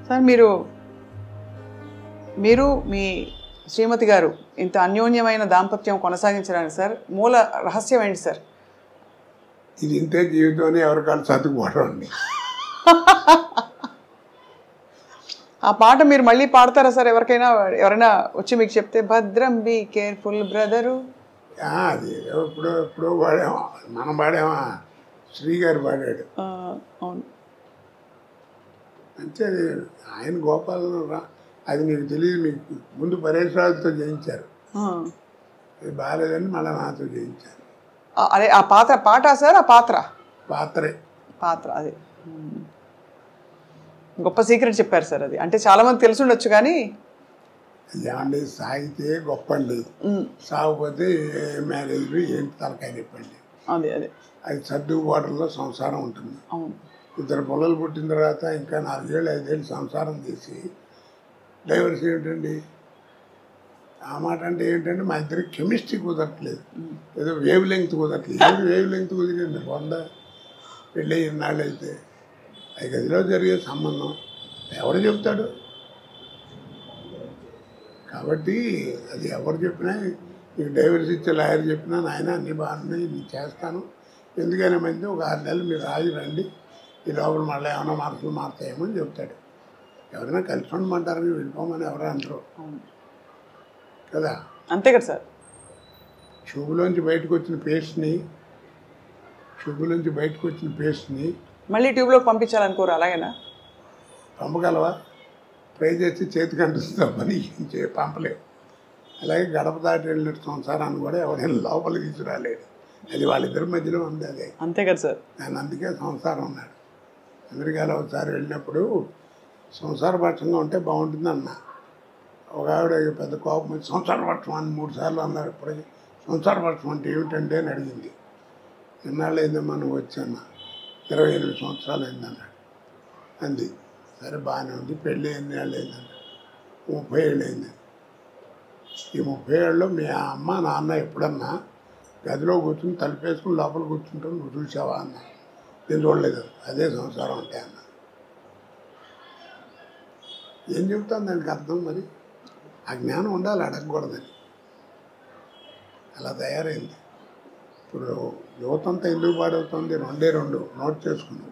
Sir మీరు మీరు మీ శ్రీమతి గారు ఇంత అన్యోన్యమైన దాంపత్యం కొనసాగించడానికి సార్ మూల రహస్యం ఏంటి సార్ ఇది ఇంతే జీవితం అని ఎవరికాళ్ళు సర్దుకుపోవడం అండి ఆ పాట మీరు మళ్ళీ పాడతారా సార్ ఎవరికైనా ఎవరైనా వచ్చి మీకు చెప్తే భద్రం బి కేర్ఫుల్ బ్రదరు ఆ, అది ఏదో ఎప్పుడో ఎప్పుడో పాడామా మనం పాడామా శ్రీ గారు పాడాడు అవును అంతే అది ఆయన గోపాలను రా అది నీకు తెలియదు మీకు ముందు పరేష్ రాజుతో చేయించారు ఆ. అది బాగాలేదని మళ్ళీ నాతో చేయించారు ఆ, అదే ఆ పాత్ర పాట సార్ ఆ పాత్ర పాత్రే పాత్ర అదే మ్మ్. గొప్ప సీక్రెట్ చెప్పారు సార్ అది అంటే చాలా మంది తెలిసి ఉండొచ్చు కానీ అది ఏమండి సాగితే గొప్ప అండి మ్మ్. సాగపోతే ఏ మ్యారేజ్ ఏంటి తలకాయ నొప్పండి అదే అదే అది సర్దుబాటులో సంసారం ఉంటుంది అవును ఇద్దరు పిల్లలు పుట్టిన తర్వాత ఇంకా నాలుగేళ్ళు ఐదేళ్ళు సంసారం చేసి డైవర్స్ ఏమిటండి ఆ మాట అంటే ఏంటంటే మా ఇద్దరికి కెమిస్ట్రీ కుదరట్లేదు ఏదో వేవ్ లెంగ్త్ కుదరట్లేదు ఏది వేవ్ లెంగ్త్ కుదిరింది వంద పెళ్ళి ఇన్నాళ్ళు అయితే అది గదిలో జరిగే సంబంధం ఎవరు చెప్తాడు కాబట్టి అది ఎవరు చెప్పినా నీకు డైవర్స్ ఇచ్చే లాయర్ చెప్పినా నాయన అన్ని బాగున్నాయి నేను చేస్తాను ఎందుకైనా మంది ఒక ఆరు నెలలు మీరు ఆగి రండి ఈ లోపల మళ్ళీ ఏమైనా మార్పులు మారుతాయేమో అని చెప్తాడు ఎవరైనా కలిసి ఉండమంటారని వెళ్ళిపోమని ఎవరు అంటారు అవును కదా అంతే కదా సార్ ట్యూబ్లోంచి బయటకు వచ్చిన పేస్ట్ని ట్యూబ్లోంచి బయటకు వచ్చిన పేస్ట్ని మళ్ళీ ట్యూబ్లోకి పంపించాలనుకోరు అలాగేనా పంపగలవా ట్రై చేసి చేతికి అంటుస్తాం పని ఏం చే పంపలేవు అలాగే గడప దాటి వెళ్ళిన సంసారాన్ని కూడా ఎవరైనా లోపలికి తీసుకురాలేడు అది వాళ్ళిద్దరి మధ్యలో ఉంది అదే అంతే కదా సార్ నేను అందుకే సంసారం ఉన్నాడు అమెరికాలో ఒకసారి వెళ్ళినప్పుడు సంసారపక్షంగా ఉంటే బాగుంటుంది అన్న ఒక ఆవిడ పెద్ద కోపం వచ్చి సంసారపక్షం అని మూడు సార్లు అన్నారు ఇప్పటికీ సంసారపక్షం అంటే ఏమిటంటే అని అడిగింది ఎన్నాళ్ళు అయిందమ్మా నువ్వు వచ్చాన్న ఇరవై ఎనిమిది సంవత్సరాలు అయిందన్నాడు అంది సరే బాగానే ఉంది పెళ్ళి ఎన్ని ఏళ్ళు అయిందన్నాడు ముప్పై ఏళ్ళు అయింది ఈ ముప్పై ఏళ్ళలో మీ అమ్మ నాన్న ఎప్పుడన్నా గదిలో కూర్చుని తలుపేసుకుని లోపల కూర్చుంటాం నువ్వు చూసావా అన్న నేను చూడలేదు అదే సంసారం అంటే అన్న ఏం చెబుతాను దానికి అర్థం మరి ఆ జ్ఞానం ఉండాలి అడగకూడదని అలా తయారైంది ఇప్పుడు యువతంతా ఎందుకు పాడవుతుంది రెండే రెండు నోట్ చేసుకున్నాం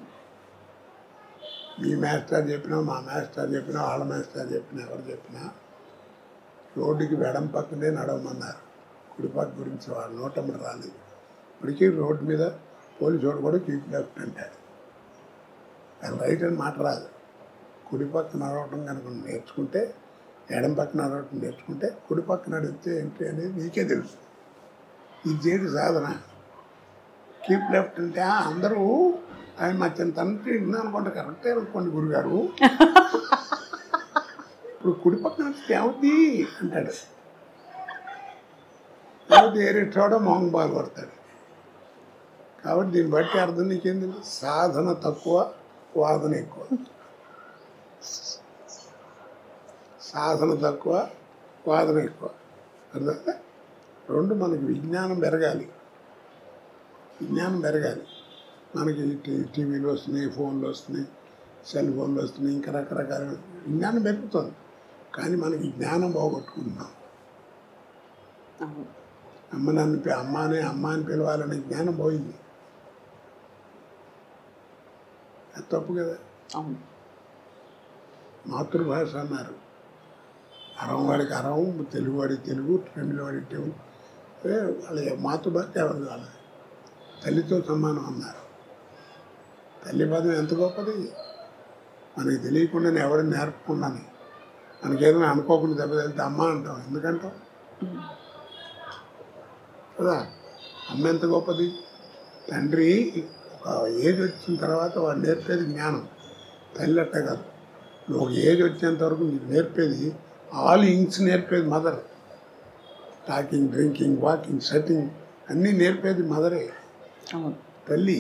మీ మాస్టర్ చెప్పినా మా మాస్టర్ చెప్పినా వాళ్ళ మాస్టర్ చెప్పినా ఎవరు చెప్పినా రోడ్డుకి వెడం పక్కనే నడవమన్నారు కుడిపక్క గురించి వాళ్ళు నోటమ్మడి రాలేదు ఇప్పటికీ రోడ్డు మీద పోలీసు వాడు కూడా కీప్ లెఫ్ట్ అంటాడు అది రైట్ అని మాట రాదు కుడి పక్క నడవటం కనుక నేర్చుకుంటే ఎడం పక్క నడవటం నేర్చుకుంటే కుడి పక్క నడిస్తే ఏంటి అనేది నీకే తెలుసు ఇది చేయడు సాధన కీప్ లెఫ్ట్ అంటే "ఆ, అందరూ ఆయన మా చిన్న తండ్రి అనుకుంటే కరెక్టే అనుకోండి గురుగారు ఇప్పుడు కుడి పక్కన నడిస్తే ఏమవుద్ది అంటాడు లేకపోతే ఏరే చోట మొహం బాగా పడతాడు కాబట్టి దీన్ని బట్టి అర్థం నీకేం తెలుసు సాధన తక్కువ వాదన ఎక్కువ సాధన తక్కువ వాదన ఎక్కువ అర్థం రెండు మనకి విజ్ఞానం పెరగాలి విజ్ఞానం పెరగాలి మనకి టీ- టీవీలు వస్తున్నాయి ఫోన్లు వస్తున్నాయి సెల్ ఫోన్లు వస్తున్నాయి ఇంకా రకరకాల విజ్ఞానం పెరుగుతుంది కానీ మనకి జ్ఞానం పోగొట్టుకుంటున్నాం అవును అమ్మ నన్ను పి- అమ్మ అని అమ్మ అని పిలవాలనే జ్ఞానం పోయింది అది తప్పు కదా అవును మాతృభాష అన్నారు అరం వాడికి అరం తెలుగు వాడికి తెలుగు తమిళ వాడికి తెలుగు ఏ వాళ్ళ మాతృభాష ఎవరు వాళ్ళది తల్లితో సమానం అన్నారు తల్లి పదం ఎంత గొప్పది మనకి తెలియకుండానే ఎవరిని నేర్పకుండానే మనకి ఏదైనా అనుకోకుండా దెబ్బ తగిలితే అమ్మ అంటాం ఎందుకంటాం కదా అమ్మ ఎంత గొప్పది తండ్రి ఒక ఏజ్ వచ్చిన తర్వాత వాడు నేర్పేది జ్ఞానం తల్లి అట్ట కాదు నువ్వు ఒక ఏజ్ వచ్చేంత వరకు నీకు నేర్పేది ఆల్ ఇంగ్స్ నేర్పేది mother talking drinking walking sitting అన్నీ నేర్పేది మదరే అవును తల్లి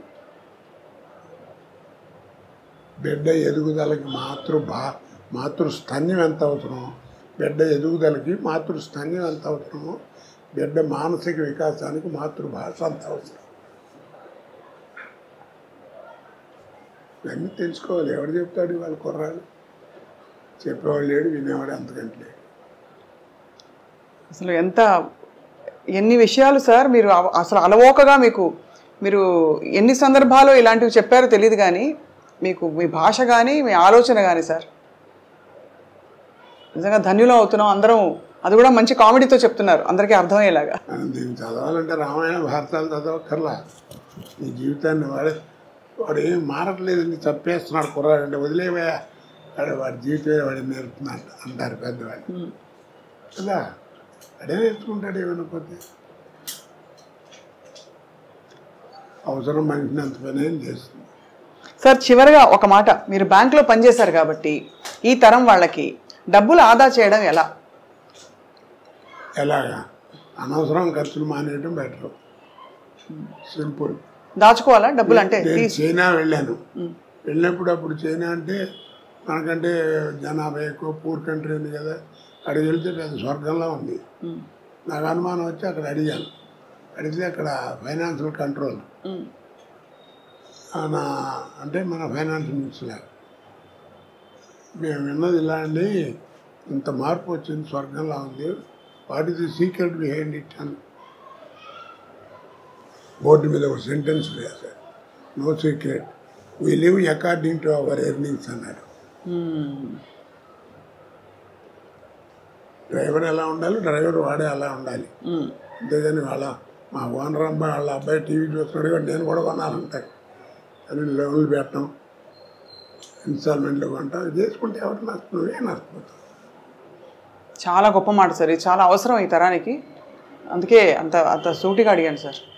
బిడ్డ ఎదుగుదలకి మాతృ భా మాతృస్తన్యం ఎంత అవసరమో బిడ్డ ఎదుగుదలకి మాతృస్తన్యం ఎంత అవసరమో బిడ్డ మానసిక వికాసానికి మాతృభాష అంత అవసరం ఇవన్నీ తెలుసుకోవాలి ఎవడు చెప్తాడు వాళ్ళ కుర్రాడు చెప్పేవాడు లేడు వినేవాడు అంతకంటే లేడు అసలు ఎంత ఎన్ని విషయాలు సార్ మీరు అవ- అసలు అలవోకగా మీకు మీరు ఎన్ని సందర్భాలు ఇలాంటివి చెప్పారో తెలియదు కానీ మీకు మీ భాష కానీ మీ ఆలోచన కానీ సార్ నిజంగా ధన్యులం అవుతున్నాం అందరం అది కూడా మంచి కామెడీతో చెప్తున్నారు అందరికీ అర్థమయ్యేలాగా మనం దీన్ని చదవాలంటే రామాయణ భారతాలు చదవక్కర్లా నీ జీవితాన్ని వాడే వాడు ఏం మారట్లేదండి చంపేస్తున్నాడు కుర్రాడు అంటే వదిలేవయా వాడు వాడి జీవితమే వాడి నేర్పుతున్నాడు అంటారు పెద్దవాళ్ళు కదా అడే నేర్చుకుంటాడు ఏమనుకోతే అవసరం మనిషిని అంత పని ఏం చేస్తుంది సార్ చివరిగా ఒక మాట మీరు బ్యాంకులో పనిచేశారు కాబట్టి ఈ తరం వాళ్ళకి డబ్బులు ఆదా చేయడం ఎలా ఎలాగా అనవసరం ఖర్చులు మానేయడం బెటర్ సింపుల్ దాచుకోవాలా డబ్బులు అంటే నేను చైనా వెళ్ళాను వెళ్ళినప్పుడు అప్పుడు చైనా అంటే మనకంటే జనాభా ఎక్కువ పూర్ కంట్రీ ఉంది కదా అక్కడికి వెళ్తే పెద్ద స్వర్గంలా ఉంది నాకు అనుమానం వచ్చి అక్కడ అడిగాను అడిగితే అక్కడ ఫైనాన్షియల్ కంట్రోల్ ఉమ్, నా అంటే మన ఫైనాన్స్ మినిస్టర్ మేము విన్నది ఇలా అండి ఇంత మార్పు వచ్చింది స్వర్గంలా ఉంది what is the secret behind it అని బోర్డు మీద ఒక సెంటెన్స్ వేశారు no secret we live according to our earnings అన్నారు ఉమ్, డ్రైవర్ ఎలా ఉండాలి డ్రైవర్ వాడే అలా ఉండాలి ఉమ్. అంతేగాని వాళ్ళ మా ఓనర్ అబ్బాయి వాళ్ళ అబ్బాయి టీవీ చూస్తున్నాడు కాబట్టి నేను కూడా కొనాలంటాయి అని లోన్లు పెట్టడం ఇన్స్టాల్మెంట్లు కొంటాం ఇది చేసుకుంటే ఎవరు నష్టం నువ్వే నష్టపోతావు చాలా గొప్ప మాట సార్ ఇది చాలా అవసరం ఈ తరానికి అందుకే అంత అంత సూటిగా అడిగాను సార్